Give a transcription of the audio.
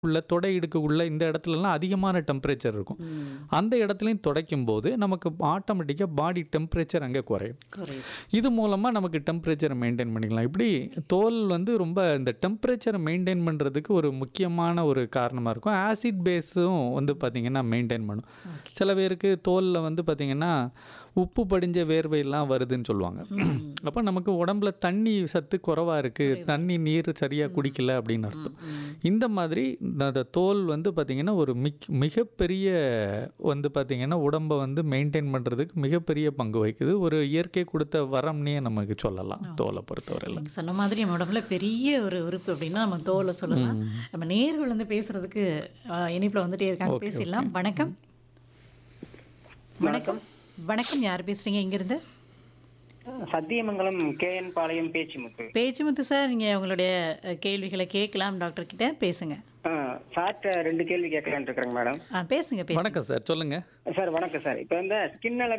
உள்ள தொடை இடுக்குள்ள இந்த இடத்துலலாம் அதிகமான டெம்பரேச்சர் இருக்கும் ம். அந்த இடத்துலையும் துடைக்கும் போது நமக்கு ஆட்டோமேட்டிக்காக பாடி டெம்பரேச்சர் அங்கே குறையும் குறையுது. இது மூலமாக நமக்கு டெம்பரேச்சரை மெயின்டைன் பண்ணிக்கலாம் இப்படி தோல் வந்து ரொம்ப இந்த டெம்பரேச்சரை மெயின்டைன் பண்ணுறதுக்கு ஒரு முக்கியமான ஒரு காரணமாக இருக்கும் ஆசிட் பேஸும் வந்து பார்த்திங்கன்னா மெயின்டைன் பண்ணும் Okay. சில பேருக்கு தோலில் வந்து பார்த்திங்கன்னா உப்பு படிஞ்ச வேர்வையெல்லாம் வருதுன்னு சொல்லுவாங்க ம். அப்போ நமக்கு உடம்புல தண்ணி சத்து குறைவாக இருக்குது தண்ணி நீர் சரியாக குடிக்கல அப்படின்னு அர்த்தம் ம். இந்த மாதிரி இந்த அந்த தோல் வந்து பார்த்திங்கன்னா ஒரு மிக் மிகப்பெரிய வந்து பார்த்திங்கன்னா உடம்பை வந்து மெயின்டைன் பண்ணுறதுக்கு மிகப்பெரிய பங்கு வகிக்குது ஒரு இயற்கை கொடுத்த வரம்னே நமக்கு சொல்லலாம் தோலை பொறுத்தவரையில் நீங்க சொன்ன மாதிரி நம்ம உடம்புல பெரிய ஒரு உறுப்பு அப்படின்னா நம்ம தோலை சொல்லலாம் நம்ம நேர்கள் வந்து பேசுறதுக்கு ஆ, இணைப்புல வந்துட்டே இருக்காங்க பேசிடலாம் வணக்கம் வணக்கம் வணக்கம் யார் பேசுறீங்க இங்கிருந்து சத்தியமங்கலம் கேஎன் பாளையம் பேச்சுமுத்து பேச்சுமுத்து சார் நீங்க உங்களுடைய அஹ், கேள்விகளை கேட்கலாம் டாக்டர் கிட்ட பேசுங்க சார்ட்ட ரெண்டு கேள்வி கேட்கலான்னு இருக்கிறேங்க மேடம் ஆ பேசுங்க பேசுங்க வணக்கம் சார் சொல்லுங்கள் சார் வணக்கம் சார் இப்போ இந்த ஸ்கின்